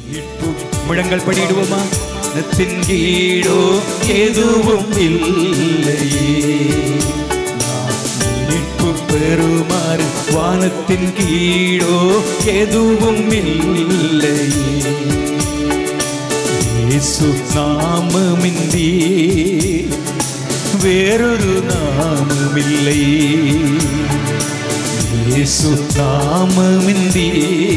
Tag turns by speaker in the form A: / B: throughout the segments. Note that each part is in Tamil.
A: மீட்பு முழங்கள் படிடுவோமா நத்தின் கீழோ எதுவும் இல்லையே நாம் மீட்பு பெறுமாறு வானத்தின் கீழோ எதுவும் இல்லையே இயேசு நாமமின்றி வேறொரு நாமமில்லை இயேசு நாமமின்றி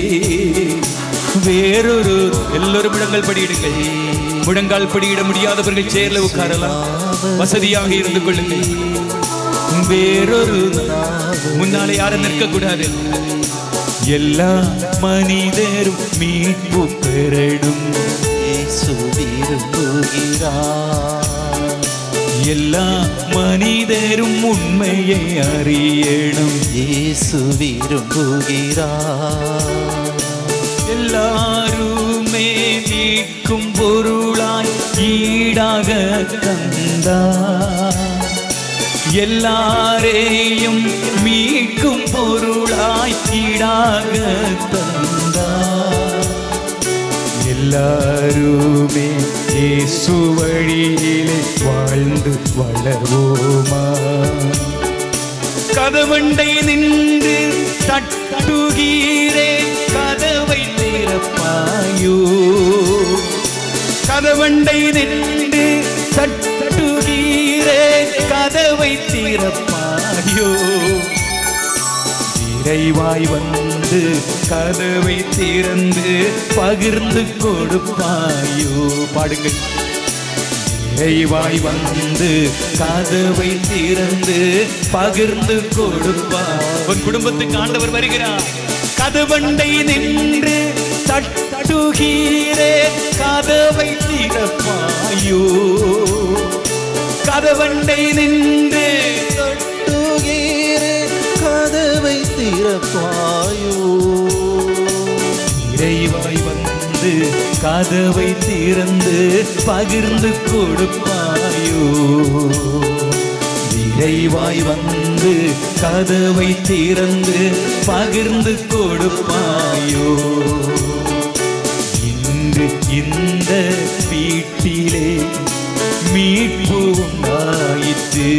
A: வேறொரு எல்லோரும் முழங்கால் படியிடுங்கள் முழங்கால் படியிட முடியாதவர்கள் சேர்ல உட்காரலாம் வசதியாக இருந்து கொள்ளுங்கள் வேறொரு முன்னாலே யாரும் நிற்க கூடாது எல்லா மனிதரும் மீட்பு பெறடும்
B: இயேசு விரும்புகிறார்
A: எல்லா மனிதரும் உண்மையை அறியணும்
B: இயேசு விரும்புகிறார்
A: எல்லாருமே மீட்கும் பொருளாய் ஈடாக தந்தா எல்லாரையும் மீட்கும் பொருளாய் ஈடாக தந்தா எல்லாருமே இயேசு வழியிலே வாழ்ந்து வளர்வோமா கதவண்டை நின்று தட்டுகிறேன் கதவை திறப்பாயோ கதவண்டை நின்று தட்டுகிறேன் கதவை திறப்பாயோ இறைவாய் வந்து கதவை திறந்து பகிர்ந்து கொடுப்பாயோ பாடுங்கள் இறைவாய் வந்து கதவை திறந்து பகிர்ந்து கொடுப்பா உன் குடும்பத்துக்கு ஆண்டவர் வருகிறார் கதவண்டை நின்று தட்டுகிறே கதவை திறப்பாயோ கதவண்டை நின்று
B: தட்டுகிறேன் கதவை திறப்பாயோ
A: இறைவாய் வந்து கதவை திறந்து பகிர்ந்து கொடுப்பாயோ இறைவாய் வந்து கதவை திறந்து பகிர்ந்து கொடுப்பாயோ இன்று இந்த வீட்டிலே மீட்பு உண்டாயிற்று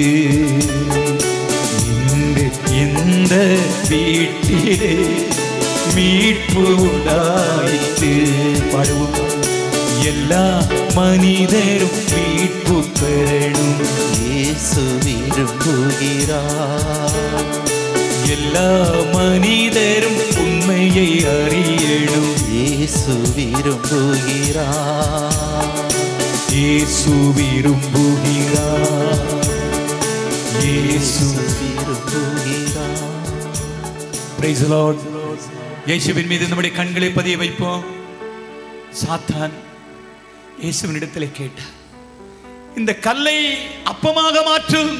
A: இன்று இந்த வீட்டிலே மீட்பு உண்டாயிற்று பாடுவோம் எல்லா மனிதரும் மீட்பு பெறணும்
B: இயேசு விரும்புகிறார்
A: எல்லா மனிதரும் உண்மையை அறியணும்
B: இயேசு விரும்புகிறார்
A: இயேசு விரும்புகிறார் இயேசு
B: விரும்புகிறார்
A: Praise the Lord. இயேசுவின் மீது நம்முடைய கண்களை பதிய வைப்போம் சாத்தான் இயேசுவின் இடத்திலே கேட்டார் இந்த கல்லை அப்பமாக மாற்றும்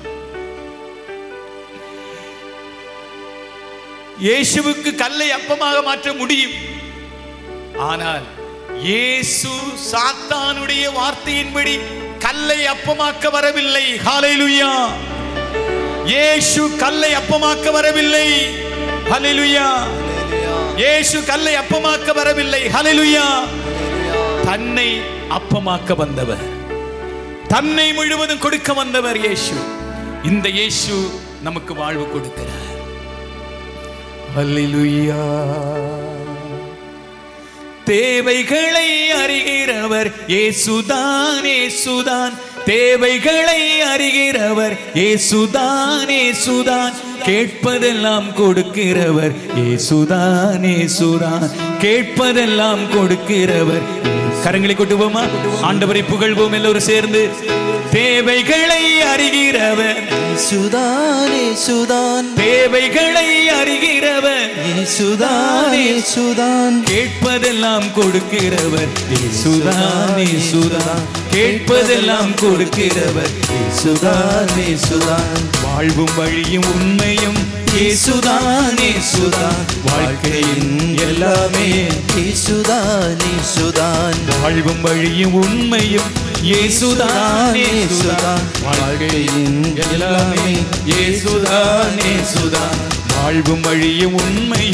A: இயேசுவுக்கு கல்லை அப்பமாக மாற்ற முடியும் ஆனால் இயேசு சாத்தானுடைய வார்த்தையின்படி கல்லை அப்பமாக்க வரவில்லை ஹalleluya இயேசு கல்லை அப்பமாக்க வரவில்லை ஹalleluya இயேசு கல்லை அப்பமாக்க வரவில்லை ஹalleluya தன்னை அப்பமாக்க வந்தவர் தன்னை முழுவதும் கொடுக்க வந்தவர் இயேசு இந்த இயேசு நமக்கு வாழ்வு கொடுக்கிறார் ஹalleluya தேவைகளை அறிகிறவர் இயேசுதான் இயேசுதான் தேவைகளை அறிகிறவர் இயேசுதான் இயேசுதான் கேட்பதெல்லாம் கொடுக்கிறவர் இயேசுதான் இயேசுதான் கேட்பதெல்லாம் கொடுக்கிறவர் கரங்களை கொட்டுவோமா ஆண்டவரை புகழ்வோம் எல்லோரும் சேர்ந்து தேவைகளை அறிகிறவர்
B: இயேசுதான் இயேசுதான்
A: தேவைகளை அறிகிறவர்
B: இயேசுதான் இயேசுதான்
A: கேட்பதெல்லாம் கொடுக்கிறவர் இயேசுதான் இயேசுதான் கேட்பதெல்லாம் கொடுக்கிறவர் இயேசுதான் இயேசுதான் வாழ்வும் வழியும் உண்மையும் இயேசுதான் இயேசுதான் வாழ்க்கையின் எல்லாமே
B: இயேசுதான் இயேசுதான்
A: வாழ்வும் வழியும் உண்மையும் இயேசுதான் இயேசுதான் வாழ்க்கையின் எல்லாமே இயேசுதான் இயேசுதான் வாழ்வும் வழியும் உண்மையும்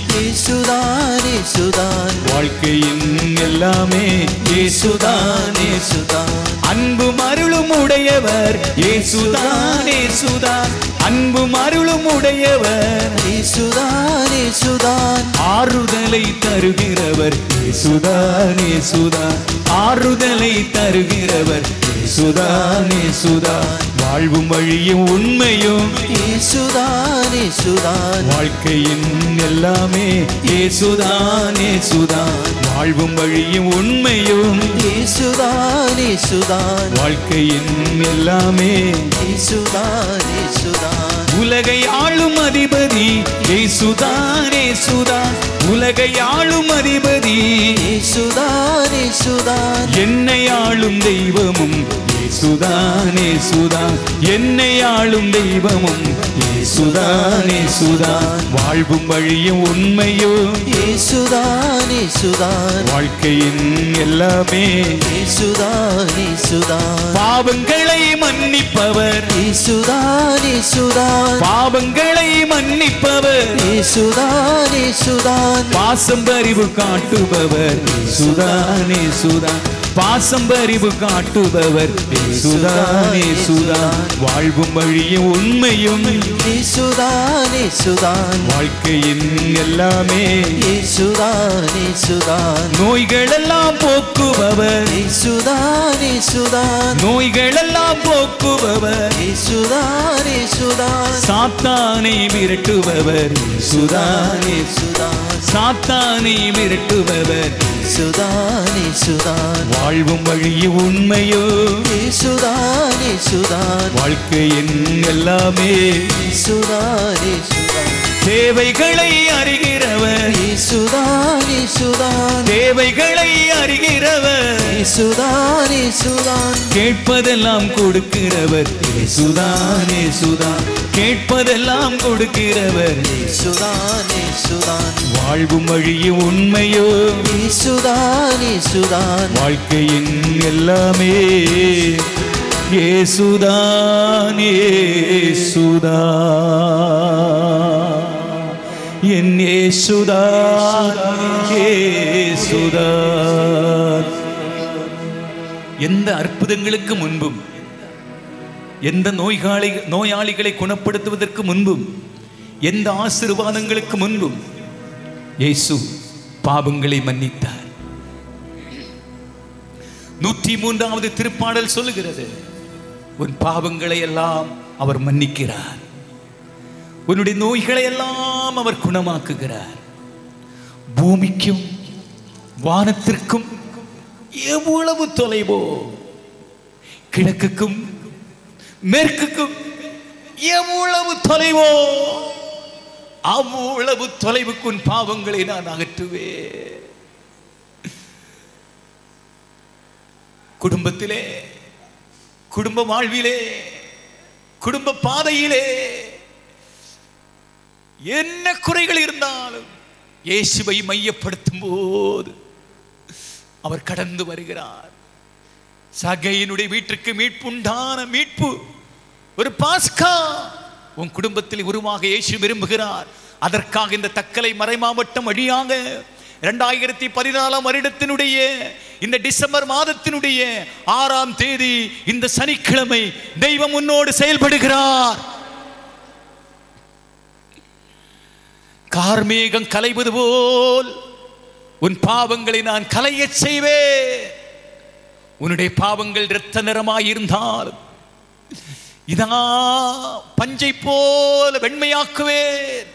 B: இயேசுதான் இயேசுதான்
A: வாழ்க்கையின் எல்லாமே இயேசுதான்
B: இயேசுதான்
A: அன்பும் அருளும் உடையவர் இயேசுதான் இயேசுதான் அன்பும் அருளும் உடையவர்
B: இயேசுதான் இயேசுதான்
A: ஆறுதலை தருகிறவர் இயேசுதான் இயேசுதான் ஆறுதலை தருகிறவர் இயேசுதான் இயேசுதான் வாழ்வும் வழியும் உண்மையும்
B: இயேசுதான் இயேசுதான்
A: வாழ்க்கையின் எல்லாமே இயேசுதான் இயேசுதான் வாழ்வும் வழியும் உண்மையும்
B: இயேசுதான் இயேசுதான்
A: வாழ்க்கையின் எல்லாமே
B: இயேசுதான் இயேசுதான்
A: உலகை ஆளும் அதிபதி இயேசுதான் இயேசுதான் உலகை ஆளும் அதிபதி
B: இயேசுதான் இயேசுதான்
A: என்னை ஆளும் தெய்வமும் இயேசுதான் இயேசுதான் என்னை ஆளும் தெய்வமும் இயேசுதான் இயேசுதான் வாழ்வும் வழியும் உண்மையும்
B: இயேசுதான் இயேசுதான்
A: வாழ்க்கையின் எல்லாமே
B: இயேசுதான் இயேசுதான்
A: பாவங்களை மன்னிப்பவர்
B: இயேசுதான் இயேசுதான்
A: பாவங்களை மன்னிப்பவர்
B: இயேசுதான் இயேசுதான்
A: பாசம் பரிவு காட்டுபவர் சுதானே சுதா பாசம் பரிவு காட்டுபவர் சுதானே சுதா வாழ்வும் வழியும் உண்மையும்
B: இயேசுதான் இயேசுதான்
A: வாழ்க்கையின் எல்லாமே
B: இயேசுதான் இயேசுதான்
A: நோய்களெல்லாம் போக்குபவர்
B: இயேசுதான் இயேசுதான்
A: நோய்களெல்லாம் போக்குபவர்
B: இயேசுதான் இயேசுதான்
A: சாத்தானை விரட்டுபவர் சுதானே
B: இயேசுதான்
A: சாத்தானை விரட்டுபவர்
B: இயேசுதான் இயேசுதான்
A: வாழ்வும் வழியும் உண்மையோ
B: இயேசுதான் இயேசுதான்
A: வாழ்க்கையின் எல்லாமே
B: இயேசுதான் இயேசுதான்
A: தேவைகளை அறிகிறவர்
B: இயேசுதான் இயேசுதான்
A: தேவைகளை அறிகிறவர்
B: இயேசுதான் இயேசுதான்
A: கேட்பதெல்லாம் கொடுக்கிறவர் இயேசுதான் இயேசுதான் கேட்பதெல்லாம் கொடுக்கிறவர்
B: இயேசுதான் இயேசுதான்
A: வாழ்வும் வழியும் உண்மையோ
B: இயேசுதான் இயேசுதான்
A: வாழ்க்கையின் எல்லாமே ஏசுதான் ஏசுதான் என் ஏசுதான் ஏசுதான் எந்த அற்புதங்களுக்கு முன்பும் எந்த நோய்காளி நோயாளிகளை குணப்படுத்துவதற்கு முன்பும் எந்த ஆசீர்வாதங்களுக்கு முன்பும் இயேசு பாவங்களை மன்னித்தார் நூற்றி மூன்றாவது திருப்பாடல் சொல்லுகிறது உன் பாவங்களை எல்லாம் அவர் மன்னிக்கிறார் உன்னுடைய நோய்களை எல்லாம் அவர் குணமாக்குகிறார் பூமிக்கும் வானத்திற்கும் எவ்வளவு தொலைவோ கிழக்குக்கும் மேற்குக்கும் எவ்வளவு தொலைவோ அவ்வளவு தொலைவுக்கு உன் பாவங்களை நான் அகற்றுவேன் குடும்பத்திலே குடும்ப வாழ்விலே குடும்ப பாதையிலே என்ன குறைகள் இருந்தாலும் இயேசுவை மையப்படுத்தும் போது அவர் கடந்து வருகிறார் சகையினுடைய வீட்டிற்கு மீட்புண்டான மீட்பு ஒரு பாஸ்கா உன் குடும்பத்தில் உருவாக இயேசு விரும்புகிறார் அதற்காக இந்த தக்கலை மறைமாவட்டம் வழியாக இரண்டாயிரத்தி பதினாலாம் வருடத்தினுடைய இந்த டிசம்பர் மாதத்தினுடைய ஆறாம் தேதி இந்த சனிக்கிழமை தெய்வம் உன்னோடு செயல்படுகிறார் கார்மேகம் கலைவது போல் உன் பாவங்களை நான் கலையச் செய்வேன் உன்னுடைய பாவங்கள் இரத்த நிறமாயிருந்தால் இதா பஞ்சை போல வெண்மையாக்குவேன்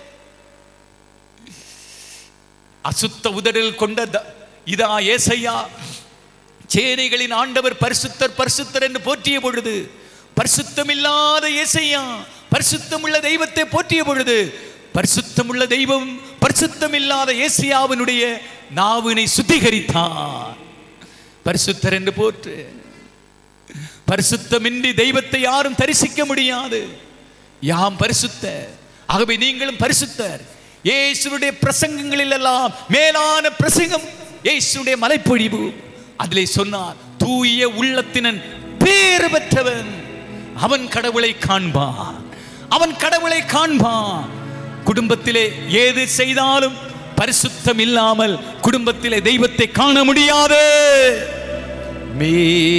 A: அசுத்த உதடில் கொண்ட த- இதா ஏசையா சேனைகளின் ஆண்டவர் பரிசுத்தர் பரிசுத்தர் என்று போற்றிய பொழுது பரிசுத்தம் இல்லாத ஏசையா பரிசுத்தம் உள்ள தெய்வத்தை போற்றிய பொழுது பரிசுத்தம் உள்ள தெய்வம் பரிசுத்தம் இல்லாத ஏசியாவினுடைய நாவினை சுத்திகரித்தார் பரிசுத்தர் என்று போற்று பரிசுத்தமின்றி தெய்வத்தை யாரும் தரிசிக்க முடியாது யாம் பரிசுத்த ஆகவே நீங்களும் பரிசுத்தர் இயேசுடைய பிரசங்கங்களில் எல்லாம் மேலான பிரசங்கம் இயேசுடைய மலைப்பொழிவு அதிலே சொன்னார் தூய உள்ளத்தினன் பேறு பெற்றவன் அவன் கடவுளை காண்பான் அவன் கடவுளை காண்பான் குடும்பத்திலே ஏது செய்தாலும் பரிசுத்தம் இல்லாமல் குடும்பத்திலே தெய்வத்தை காண முடியாது மே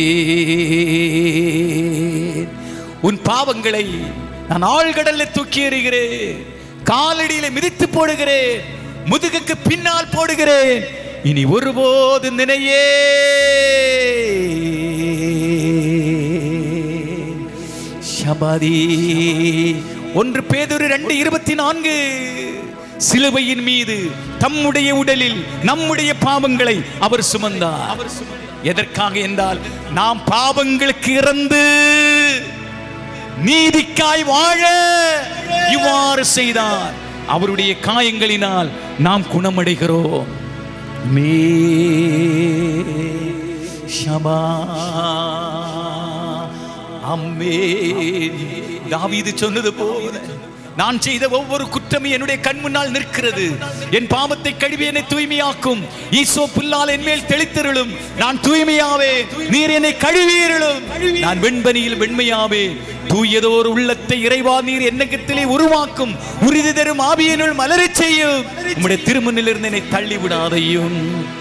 A: உன் பாவங்களை நான் ஆழ்கடல்ல தூக்கி எறிகிறேன் காலடியில மிதித்து போடுகிறேன் முதுகுக்கு பின்னால் போடுகிறேன் இனி ஒருபோது நினையே ஷபாதி ஒன்று பேதுரு ரெண்டு இருபத்தி நான்கு சிலுவையின் மீது தம்முடைய உடலில் நம்முடைய பாவங்களை அவர் சுமந்தார் எதற்காக என்றால் நாம் பாவங்களுக்கு இறந்து நீதிக்காய் வாழ இவ்வாறு செய்தார் அவருடைய காயங்களினால் நாம் குணமடைகிறோம் மே ஷபா அம்மே தாவீது சொன்னது போல நான் செய்த ஒவ்வொரு குற்றமும் என்னுடைய கண் முன்னால் நிற்கிறது என் பாவத்தை கழுவி என்னை தூய்மையாக்கும் ஈசோ புல்லால் என் மேல் தெளித்தருளும் நான் தூய்மையாவே நீர் என்னை கழுவியருளும் நான் வெண்பனியில் வெண்மையாவே தூயதோர் உள்ளத்தை இறைவா நீர் என்னகத்திலே உருவாக்கும் உறுதி தரும் ஆவியனுள் மலரச் செய்யும் உம்முடைய திருமணிலிருந்து என்னை தள்ளி விடாதையும்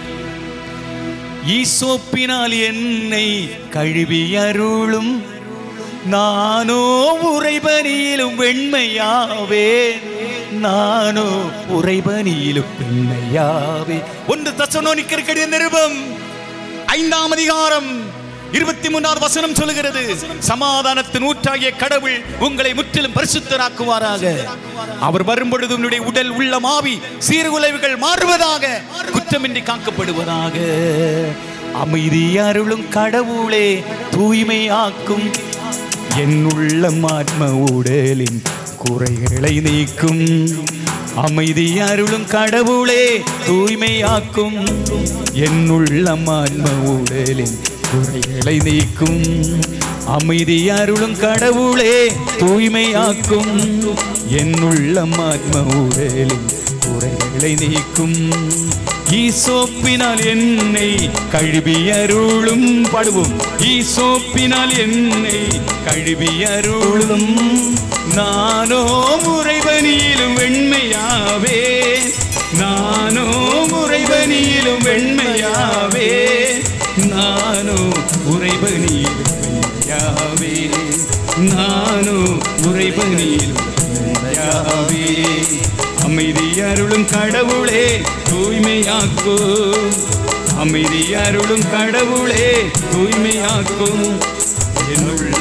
A: ஈசோப்பினால் என்னை கழுவி அருளும் நானோ உறைபனியிலும் வெண்மையாவே நானோ உறைபனியிலும் வெண்மையாவே ஒன்று தசனோனிக்கர் கடித நிருபம் ஐந்தாம் அதிகாரம் இருபத்தி மூணாவது வசனம் சொல்லுகிறது சமாதானத்தின் ஊற்றாகிய கடவுள் உங்களை முற்றிலும் பரிசுத்தராக்குவாராக அவர் வரும்பொழுது உன்னுடைய உடல் உள்ள மாவி சீர்குலைவுகள் மாறுவதாக குற்றமின்றி காக்கப்படுவதாக அமைதி அருளும் கடவுளே தூய்மையாக்கும் என் உள்ளம் ஆத்ம உடலின் குறைகளை நீக்கும் அமைதி அருளும் கடவுளே தூய்மையாக்கும் என் உள்ளம் ஆத்ம உடலின் குறைகளை நீக்கும் அமைதி அருளும் கடவுளே தூய்மையாக்கும் என் உள்ளம் ஆத்ம உடலின் குறைகளை நீக்கும் ஈசோப்பினால் என்னை கழுவி அருளும் பாடுவோம் ஈசோப்பினால் என்னை கழுவி அருளும் நானோ முறைவனியிலும் வெண்மையாவே நானோ முறைவனியிலும் வெண்மையாவே நானோ உறைபனியிலும் வெண்மையாவே நானோ உறைபனியிலும் வெண்மையாவே அமைதி அருளும் கடவுளே தூய்மையாக்கும் அமைதி அருளும் கடவுளே தூய்மையாக்கும் என்னுள்ள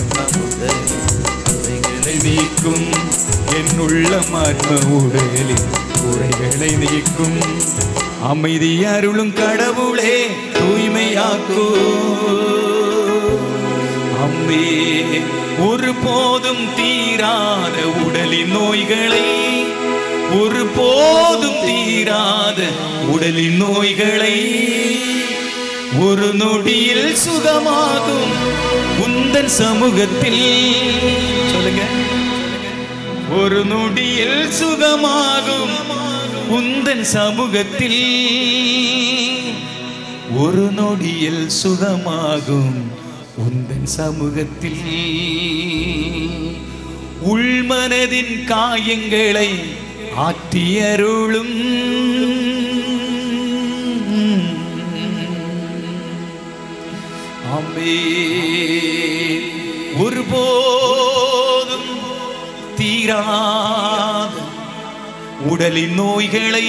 A: குறைகளை நீக்கும் என்னுள்ள ஆத்ம உடலில் குறைகளை நீக்கும் அமைதி அருளும் கடவுளே தூய்மையாக்கும் அம்மே ஒரு போதும் தீராத உடலின் நோய்களை ஒரு போதும் தீராத உடலின் நோய்களை ஒரு நொடியில் சுகமாகும் உந்தன் சமூகத்தில் சொல்லுங்க ஒரு நொடியில் சுகமாகும் உந்தன் சமூகத்தில் ஒரு நொடியில் சுகமாகும் உந்தன் சமூகத்தில் உள்மனதின் காயங்களை ஆற்றியருளும் அம்மே ஒருபோதும் தீராத உடலின் நோய்களை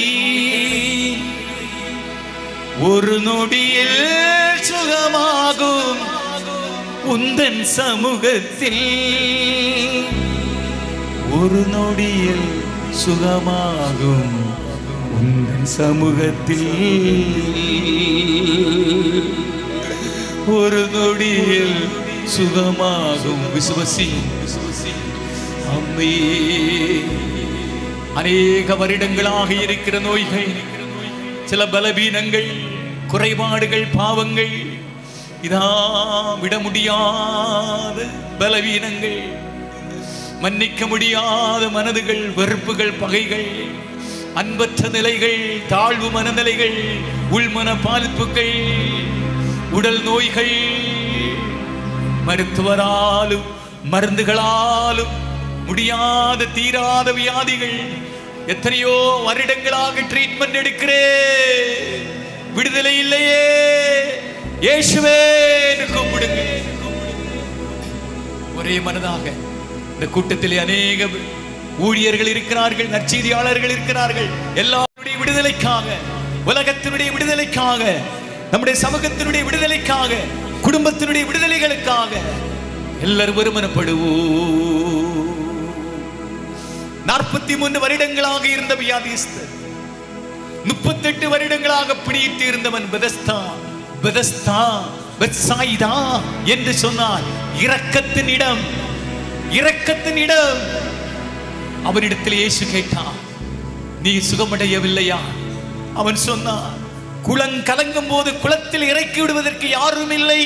A: ஒரு நொடியில் சுகமாகும் உந்தன் சமூகத்தில் ஒரு நொடியில் சுகமாகும் உந்தன் சமூகத்தில் ஒரு நொடியில் சுகமாகும் விசுவசி அம்மே அநேக வருடங்களாக இருக்கிற நோய்கள் சில பலவீனங்கள் குறைபாடுகள் பாவங்கள் இதா விட முடியாத பலவீனங்கள் மன்னிக்க முடியாத மனதுகள் வெறுப்புகள் பகைகள் அன்பற்ற நிலைகள் தாழ்வு மனநிலைகள் உள்மன பாதிப்புகள் உடல் நோய்கள் மருத்துவராலும் மருந்துகளாலும் முடியாத தீராத வியாதிகள் எத்தனையோ வருடங்களாக ட்ரீட்மெண்ட் எடுக்கிறேன் விடுதலை இல்லையே இயேசுவே கூப்பிடுங்க ஒரே மனதாக இந்த கூட்டத்திலே அநேக ஊழியர்கள் இருக்கிறார்கள் நற்செய்தியாளர்கள் இருக்கிறார்கள் எல்லாருடைய விடுதலைக்காக உலகத்தினுடைய விடுதலைக்காக நம்முடைய சமூகத்தினுடைய விடுதலைக்காக குடும்பத்தினுடைய விடுதலைகளுக்காக எல்லாரும் ஒருமனப்படுவோம் நாற்பத்தி மூன்று வருடங்களாக இருந்த வியாதிஸ்தர் முப்பத்தெட்டு வருடங்களாக பிடித்து இருந்தவன் பெதஸ்தா பெதஸ்தா பெத்சாயிதா என்று சொன்னார் இரக்கத்தின் இடம் இரக்கத்தின் இடம் அவரிடத்தில் இயேசு கேட்டான் நீ சுகமடையவில்லையா அவன் சொன்னான் குளம் கலங்கும் போது குளத்தில் இறக்கி விடுவதற்கு யாரும் இல்லை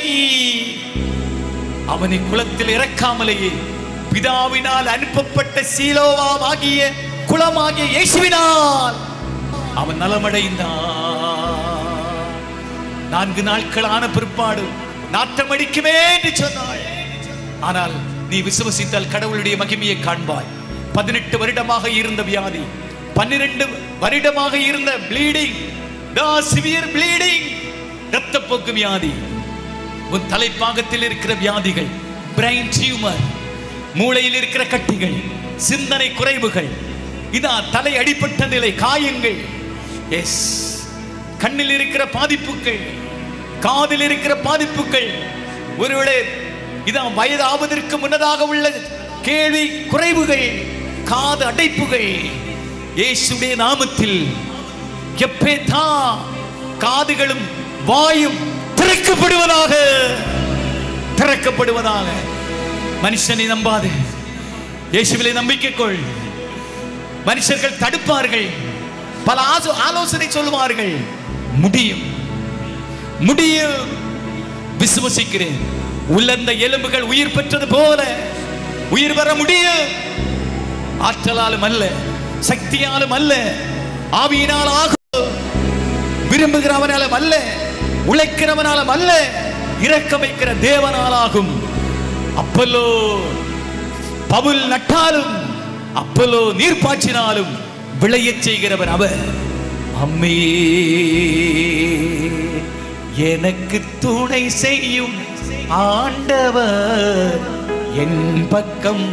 A: அவனை குளத்தில் இறக்காமலேயே பிதாவினால் அனுப்பப்பட்ட சீலோவாம் ஆகிய குளமாகிய இயேசுவினால் அவன் நலமடைந்தான் நான்கு நாட்கள் ஆன பிற்பாடு நாட்டம் அடிக்குமே என்று சொன்னாள் ஆனால் நீ விசுவசித்தால் கடவுளுடைய மகிமையை காண்பாய் பதினெட்டு வருடமாக இருந்த வியாதி பன்னிரண்டு வருடமாக இருந்த ப்ளீடிங் சிவியர் ப்ளீடிங் இரத்தப்போக்கு வியாதி உன் தலைப்பாகத்தில் இருக்கிற வியாதிகள் பிரைன் டியூமர் மூளையில் இருக்கிற கட்டிகள் சிந்தனை குறைவுகள் இதா தலை அடிப்பட்ட நிலை காயங்கள் எஸ் கண்ணில் இருக்கிற பாதிப்புகள் காதில் இருக்கிற பாதிப்புகள் ஒருவேளை இதான் வயதாவதற்கு முன்னதாக உள்ள கேள்வி குறைவுகள் காது அடைப்புகள் இயேசுடைய நாமத்தில் எப்பேதா காதுகளும் வாயும் திறக்கப்படுவதாக திறக்கப்படுவதாக மனுஷனை நம்பாது இயேசுவிலே நம்பிக்கை கொள் மனுஷர்கள் தடுப்பார்கள் பல ஆசோ- ஆலோசனை சொல்லுவார்கள் முடியும் முடியும் விசுவசிக்கிறேன் உலர்ந்த எலும்புகள் உயிர் பெற்றது போல உயிர் வர முடியும் ஆற்றலாலும் அல்ல சக்தியாலும் அல்ல ஆவியினால் ஆகும் விரும்புகிறவனாலும் அல்ல உழைக்கிறவனாலும் அல்ல இறக்க வைக்கிற தேவனாலாகும் அப்பல்லோ பவுல் நட்டாலும் அப்பல்லோ நீர் பாய்ச்சினாலும் விளையச் செய்கிறவர் அவர் அம்மே எனக்கு துணை செய்யும் ஆண்டவர் என் பக்கம்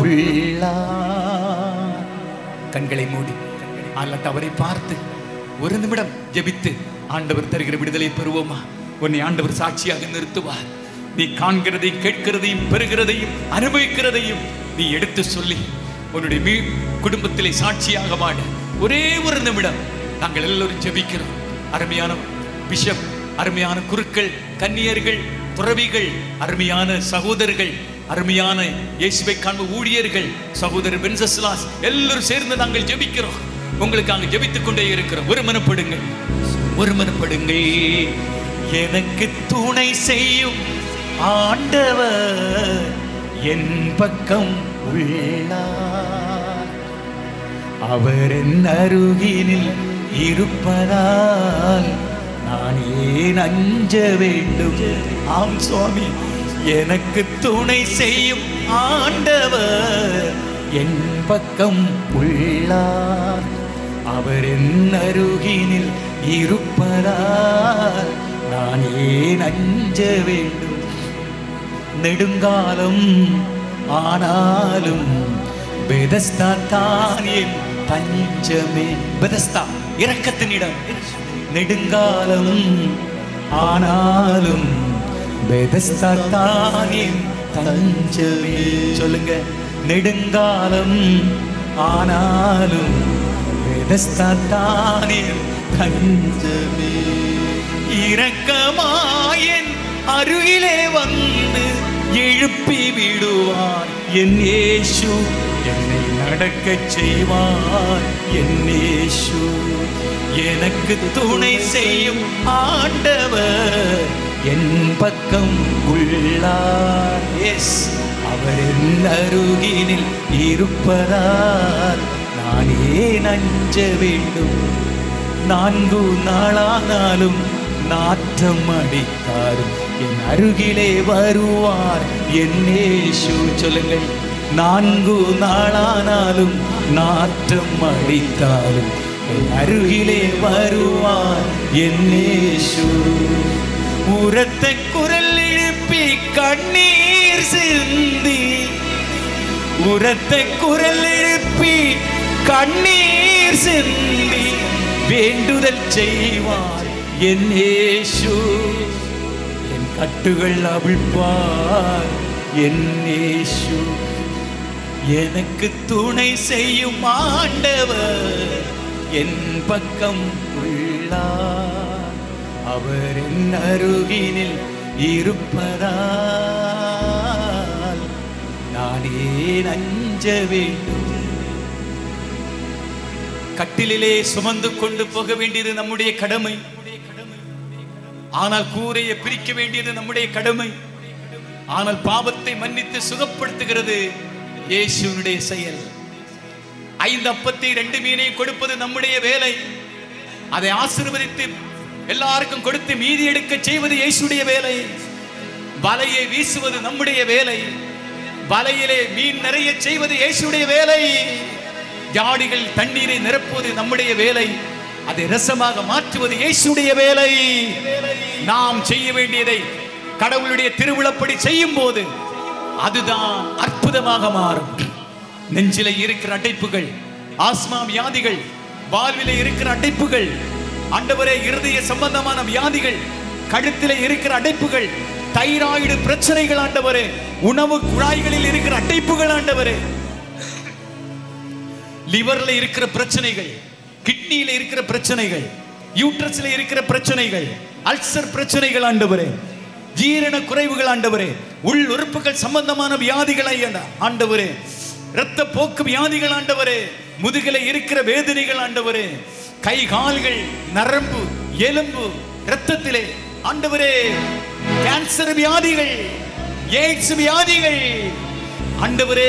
A: உள்ளார் கண்களை மூடி அல்லது அவரை பார்த்து ஒரு நிமிடம் ஜெபித்து ஆண்டவர் தருகிற விடுதலை பெறுவோமா உன்னை ஆண்டவர் சாட்சியாக நிறுத்துவார் நீ காண்கிறதையும் கேட்கிறதையும் பெறுகிறதையும் அனுபவிக்கிறதையும் நீ எடுத்து சொல்லி உன்னுடைய மீ குடும்பத்திலே சாட்சியாக மாட ஒரே ஒரு நிமிடம் நாங்கள் எல்லோரும் ஜெபிக்கிறோம் அருமையான பிஷப் அருமையான குருக்கள் கன்னியர்கள் துறவிகள் அருமையான சகோதரர்கள் அருமையான இயேசுவை காண்பு ஊழியர்கள் சகோதரர் பென்சஸ்லாஸ் எல்லாரும் சேர்ந்து நாங்கள் ஜெபிக்கிறோம் உங்களுக்காக ஜெபித்துக் கொண்டே இருக்கிறோம் ஒருமனப்படுங்கள் ஒருமனப்படுங்கள் எனக்கு துணை செய்யும் ஆண்டவர் என் பக்கம் உள்ளார் அவர் என் அருகினில் இருப்பதால் நான் ஏன் அஞ்ச வேண்டும் ஆம் சுவாமி எனக்கு துணை செய்யும் ஆண்டவர் என் பக்கம் உள்ளார் அவர் என் அருகினில் இருப்பதால் நான் ஏன் அஞ்ச வேண்டும் நெடுங்காலம் ஆனாலும் பெதஸ்தா தான் என் தஞ்சமே பெதஸ்தா இரக்கத்தினிடம் நெடுங்காலம் ஆனாலும் பெதஸ்தா தான் என் தஞ்சமே சொல்லுங்க நெடுங்காலம் ஆனாலும் பெதஸ்தா தான் என் தஞ்சமே இரக்கமாயன் அருகிலே வந்து எழுப்பி விடுவார் என் இயேசு என்னை நடக்கச் செய்வார் என் இயேசு எனக்கு துணை செய்யும் ஆண்டவர் என் பக்கம் உள்ளார் எஸ் அவர் என் அருகினில் இருப்பதால் நான் ஏன் அஞ்ச வேண்டும் நான்கு நாளானாலும் நாற்றம் அடித்தாரும் என் அருகிலே வருவார் என் இயேசு சொல்லுங்கள் நான்கு நாளானாலும் நாற்றம் அடித்தாலும் என் அருகிலே வருவார் என்னேஷு உரத்த குரல் எழுப்பி கண்ணீர் சிந்தி உரத்த குரல் எழுப்பி கண்ணீர் சிந்தி வேண்டுதல் செய்வார் என் இயேசு என் கட்டுகள் அவிழ்ப்பார் என் இயேசு எனக்கு துணை செய்யும் ஆண்டவர் என் பக்கம் உள்ளார் அவர் என் அருகினில் இருப்பதால் நானே நஞ்ச வேண்டும் கட்டிலே சுமந்து கொண்டு போக வேண்டியது நம்முடைய கடமை ஆனால் கூரையை பிரிக்க வேண்டியது நம்முடைய கடமை ஆனால் பாவத்தை மன்னித்து சுகப்படுத்துகிறது இயேசுனுடைய செயல் ஐந்து அப்பத்தை ரெண்டு மீனை கொடுப்பது நம்முடைய வேலை அதை ஆசீர்வதித்து எல்லாருக்கும் கொடுத்து மீதி எடுக்க செய்வது இயேசுடைய வேலை வலையை வீசுவது நம்முடைய வேலை வலையிலே மீன் நிறைய செய்வது இயேசுடைய வேலை ஜாடிகள் தண்ணீரை நிரப்புவது நம்முடைய வேலை அதை ரசமாக மாற்றுவது இயேசுடைய வேலை நாம் செய்ய வேண்டியதை கடவுளுடைய திருவிழப்படி செய்யும் போது அதுதான் அற்புதமாக மாறும் நெஞ்சில இருக்கிற அடைப்புகள் ஆஸ்மா வியாதிகள் வாழ்வில இருக்கிற அடைப்புகள் ஆண்டவரே இருதய சம்பந்தமான வியாதிகள் கழுத்தில இருக்கிற அடைப்புகள் தைராய்டு பிரச்சனைகள் ஆண்டவரே உணவு குழாய்களில் இருக்கிற அடைப்புகள் ஆண்டவரே லிவர்ல இருக்கிற பிரச்சனைகள் கிட்னியில இருக்கிற பிரச்சனைகள் யூட்ரஸ்ல இருக்கிற பிரச்சனைகள் அல்சர் பிரச்சனைகள் ஆண்டவரே ஜீரண குறைவுகள் ஆண்டவரே உள் உறுப்புகள் சம்பந்தமான வியாதிகளை ஆண்ட- ஆண்டவரே இரத்த போக்கு வியாதிகள் ஆண்டவரே முதுகில இருக்கிற வேதனைகள் ஆண்டவரே கை கால்கள் நரம்பு எலும்பு இரத்தத்திலே ஆண்டவரே கேன்சர் வியாதிகள் எய்ட்ஸ் வியாதிகள் ஆண்டவரே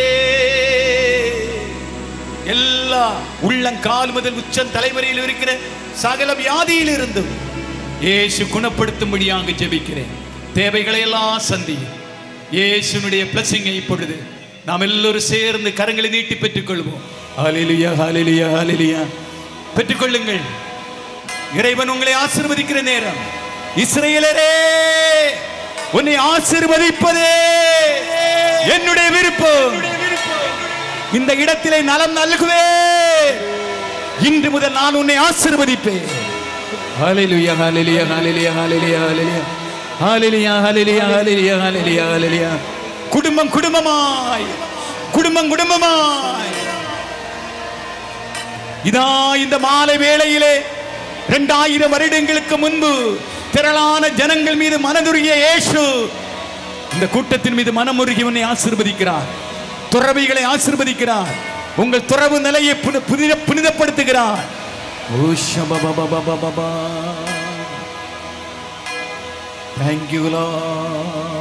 A: எல்லா உள்ளங்கால் முதல் உச்சம் தலைவரையில் இருக்கிற சகல வியாதியில் இருந்தும் இயேசு குணப்படுத்தும்படியாக ஜெபிக்கிறேன் தேவைகளை எல்லாம் சந்தி இயேசுனுடைய பிளஸிங்கை இப்பொழுது நாம் எல்லோரும் சேர்ந்து கரங்களை நீட்டி பெற்றுக்கொள்வோம் ஹalleluya ஹalleluya ஹalleluya பெற்றுக்கொள்ளுங்கள் இறைவன் உங்களை ஆசீர்வதிக்கிற நேரம் இஸ்ரவேலரே உன்னை ஆசீர்வதிப்பதே என்னுடைய விருப்பம் இந்த இடத்திலே நலம் நல்குவே இன்று முதல் நான் உன்னை ஆசீர்வதிப்பேன் ஹalleluya ஹalleluya ஹalleluya ஹalleluya ஹalleluya ஹalleluya ஹalleluya ஹalleluya ஹalleluya ஹalleluya குடும்பம் குடும்பமாய் குடும்பம் குடும்பமாய் இதா இந்த மாலை வேளையிலே இரண்டாயிரம் வருடங்களுக்கு முன்பு திரளான ஜனங்கள் மீது மனதுருகிய இயேசு இந்த கூட்டத்தின் மீது மனமுருகி உன்னை ஆசீர்வதிக்கிறார் துறவிகளை ஆசீர்வதிக்கிறார் உங்கள் துறவு நிலையை புனி- புனித புனிதப்படுத்துகிறார் ஓ ஷபபபபபபா. Thank you, Lord.